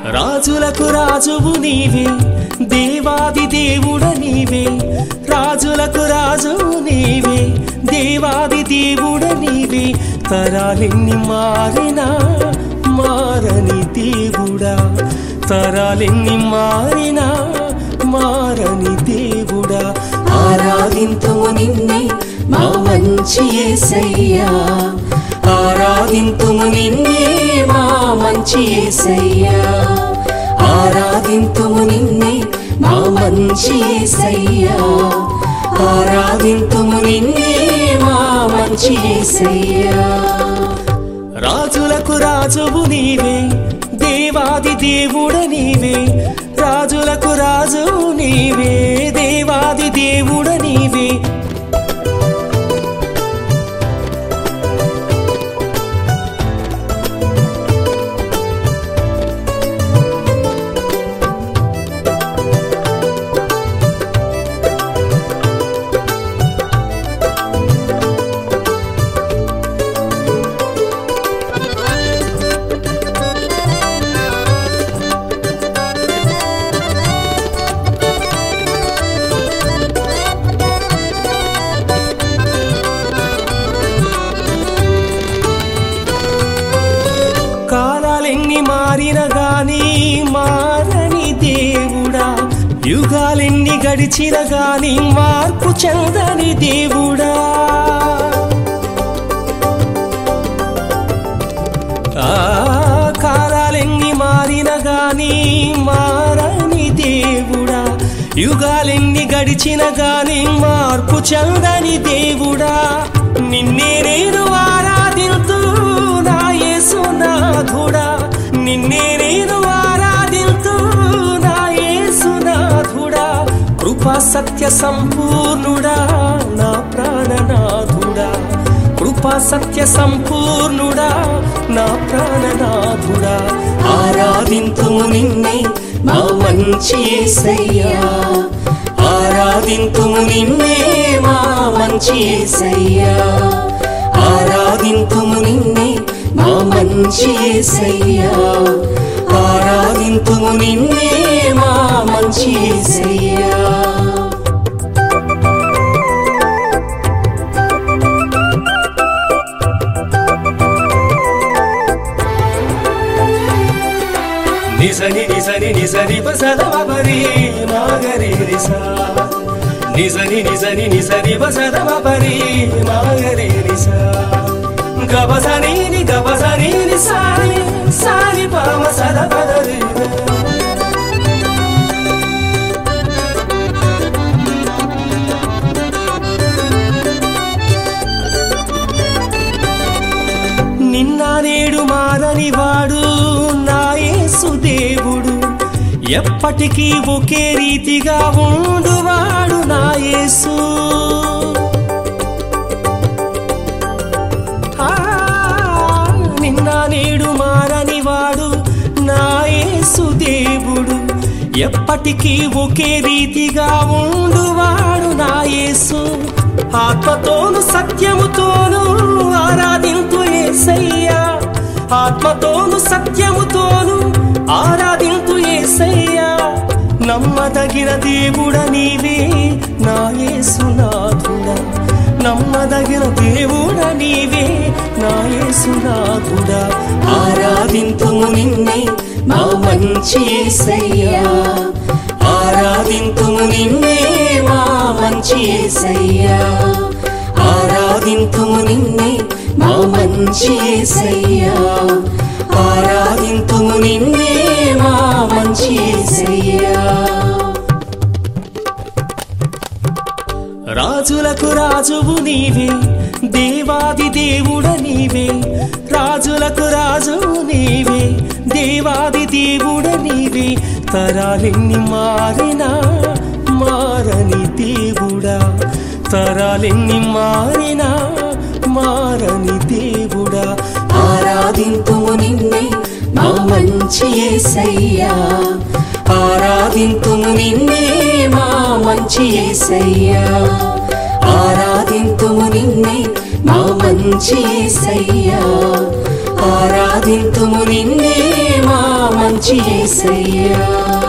రాజులకు రాజువు నీవే దేవాది దేవుడ నీవే రాజులకు రాజువు నీవే దేవాది దేవుడ నీవే తరాలెన్ని మారినా మారని దేవుడా తరాలెన్ని మారినా మారని దేవుడా ఆరాధింతుము నిన్నే మా మంచి యేసయ్యా ఆరాధింతుము నిన్నే మా మంచి యేసయ్యా ఆరాధింతుము నిన్నే మా మంచి యేసయ్యా ఆరాధింతుము నిన్నే మా మంచి యేసయ్యా రాజులకు రాజువు నీవే దేవాది దేవుడ నీవే రాజులకు రాజువు నీవే దేవాది దేవుడ నీవే కాలాలెన్ని మారిన గాని మారని దేవుడా యుగాలెన్ని గడిచిన గాని మార్పు చెందని దేవుడా ఆ కాలాలెన్ని మారిన గాని మారని దేవుడా యుగాలెన్ని గడిచిన గాని మార్పు చెందని దేవుడా నిన్నే నేను ఆరాధింతూ నా యేసునాథుడా నిన్నే నేను ఆరాధింతూ నా యేసునాథుడా కృపా సత్య సంపూర్ణుడా నా ప్రాణనాథుడా కృపా సత్య సంపూర్ణుడా నా ప్రాణనాథుడా ఆరాధింతుము నిన్నే మా మంచి యేసయ్యా ఆరాధింతుము నిన్నే మా మంచి యేసయ్యా ఆరాధింతుము నిన్నే మా మంచి యేసయ్యా ఆరాధింతుము నిన్నే మా మంచి యేసయ్యా నిజని నిజని నిజని బసదమరి మాగరి నిసా నిజని నిజని నిజని బసదమరి మాగరి నిసా గబసని ని గబసని ని సాని సాని పరమ సదపదరి నిన్న నేడు మారని వాడు నా యేసు దేవుడు ఎప్పటికీ ఒకే రీతిగా ఉండువాడు నా యేసు ఆ, నిన్న నేడు మారని వాడు నా యేసు దేవుడు ఎప్పటికీ ఒకే రీతిగా ఉండువాడు నా యేసు ఆత్మతోను సత్యముతోను ఆరాధింతు ఏసయ్యా ఆత్మతోను సత్యముతోను ఆరాధింతు ఏసయ్యా నమ్మదగిన దేవుడ నీవే నా యేసునాథుడా నమ్మదగిన దేవుడ నీవే నా యేసునాథుడా ఆరాధింతుము నిన్నే మా మంచి యేసయ్యా ఆరాధింతుము నిన్నే మా మంచి యేసయ్యా ఆరాధింతుము నిన్నే మా మంచి యేసయ్యా ఆరాధింతుము నిన్నే మా మంచి యేసయ్యా రాజులకు రాజువు నీవే దేవాది దేవుడ నీవే రాజులకు రాజువు నీవే దేవాది దేవుడ నీవే తరాలెన్ని మారినా మారని దేవుడా తరాలెన్ని మారినా మారని దేవుడా ఆరాధింతుము నిన్నే మా మంచి యేసయ్యా ఆరాధింతుము నిన్నే మా మంచి యేసయ్యా ఆరాధింతుము నిన్నే మా మంచి యేసయ్యా ఆరాధింతుము నిన్నే మా మంచి యేసయ్యా